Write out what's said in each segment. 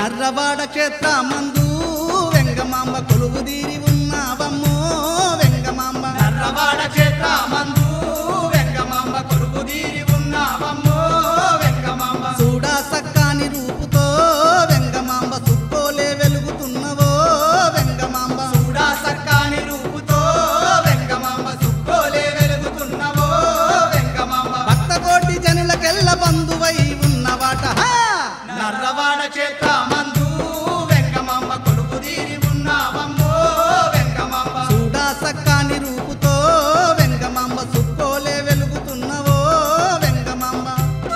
నర్రవాడ క్షేత్రమందు వెంగమాంబ కొలువుదీరి ఉన్నావమ్మో వెంగమాంబ నర్రవాడ క్షేత్రమందు వెంగమాంబ కొలువుదీరి ఉన్నావమ్మో వెంగమాంబ చూడా సక్కాని రూపుతో వెంగమాంబ సుక్కోలే వెలుగుతున్నవో వెంగమాంబ చూడా సక్కాని రూపుతో వెంగమాంబ సుక్కోలే వెలుగుతున్నవో వెంగమాంబ భక్త కోటి జనులకెల్ల బంధువై ఉన్నవాట హా! నర్రవాడ క్షేత్రమందు వెంగమాంబ కొలువుదీరి ఉన్నావమ్మో వెంగమాంబ చూడా సక్కాని రూపుతో వెంగమాంబ సుక్కోలే వెలుగుతున్నవో వెంగమాంబ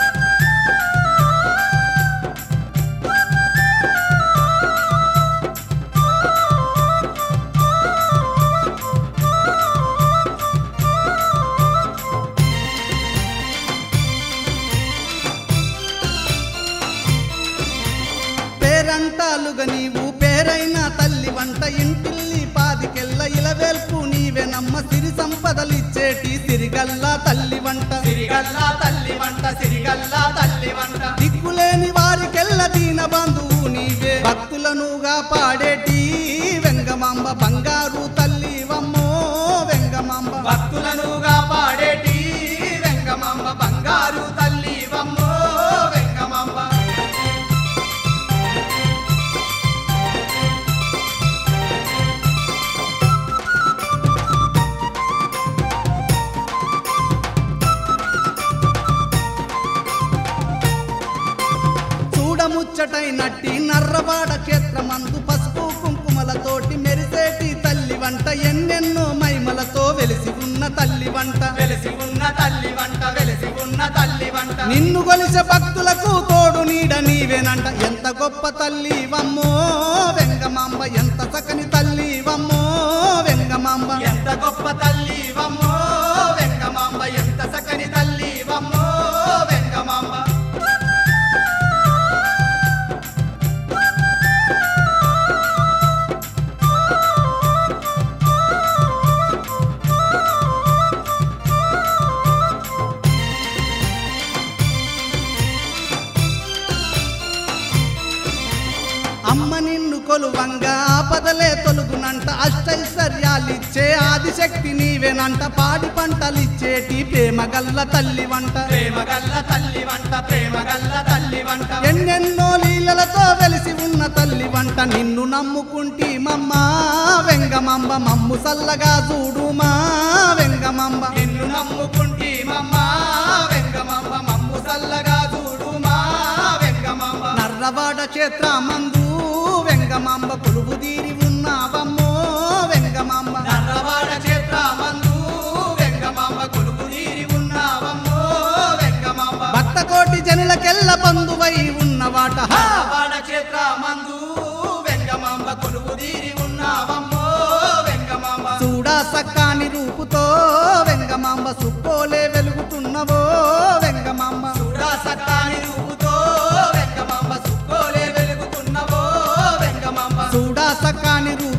పేరంటాలుగా నీవు పేరైన తల్లి వంట ఇంటిల్లి పాదికెళ్ళ ఇలవేల్పు నీవెనమ్మ సిరి సంపదలిచ్చేటి సిరిగల్లా తల్లి వంట సిరిగల్లా తల్లి వంట సిరిగల్లా తల్లి వంట దిక్కులేని వారికెల్ల దీన బంధువు నీవే భక్తులనుగా పాడేటి వెంగమాంబ బంగారు తల్లి వమ్మో వెంగమాంబ భక్తులనుగా పాడేటి వెంగమాంబ బంగారు తల్లి వమ్మో వెంగమాంబ చూడముచ్చటైనట్టి నర్రవాడ క్షేత్రమందు పసుపు కుంకుమలతోటి మెరిసేటి తల్లి వంట ఎన్నెన్నో మైమలతో వెలిసి ఉన్న తల్లి వంట వెలిసి ఉన్న తల్లి వంట వెలిసి ఉన్న తల్లి వంట నిన్ను కొలిసే భక్తులకు తోడు నీడ నీవేనంట ఎంత గొప్ప తల్లి వమ్మో వెంగమాంబ ఎంత చక్కని తల్లి వమ్మో వెంగమాంబ ఎంత గొప్ప తల్లి వమ్మో వెంగమాంబ ఎంత చక్కని తల్లి వమ్మో వెంగమాంబ అమ్మ నిన్ను కొలువంగా ఆపదలే తొలుగునంట అష్టైశ్వర్యాలిచ్చే ఆదిశక్తి నీవేనంట పాడి పంటలిచ్చేటి ప్రేమ గల్ల తల్లి వంట ప్రేమ గల్ల తల్లి వంట ప్రేమ గల్ల తల్లి వంట ఎన్నెన్నో లీలలతో వెలిసి ఉన్న తల్లి వంట నిన్ను నమ్ముకుంటి మమ్మ వెంగమాంబ మమ్ము సల్లగా చూడు మా వెంగమాంబ నిన్ను నమ్ముకుంటి మమ్మ వెంగమాంబ మమ్ము సల్లగా చూడు మా వెంగమాంబ నర్రవాడ క్షేత్రమందు వెంగమాంబ కొలువుదీరి ఉన్నావమ్మో వెంగమాంబ నర్రవాడ క్షేత్రమందు వెంగమాంబ కొలుపు తీరి ఉన్నావమ్మో వెంగమాంబ భక్త కోటి జనులకెల్ల బంధువై ఉన్నవాట హా! నర్రవాడ క్షేత్రమందు వెంగమాంబ కొలుపు తీరి ఉన్నావమ్మో వెంగమాంబ చూడా సక్కాని రూపుతో వెంగమాంబ సుక్కోలే వెలుగుతున్నవో వెంగమాంబ చూడా సత్తాని రూపుతో వెంగమాంబ సుక్కోలే వెలుగుతున్నవో వెంగమాంబ చూడా సక్కాని రూపు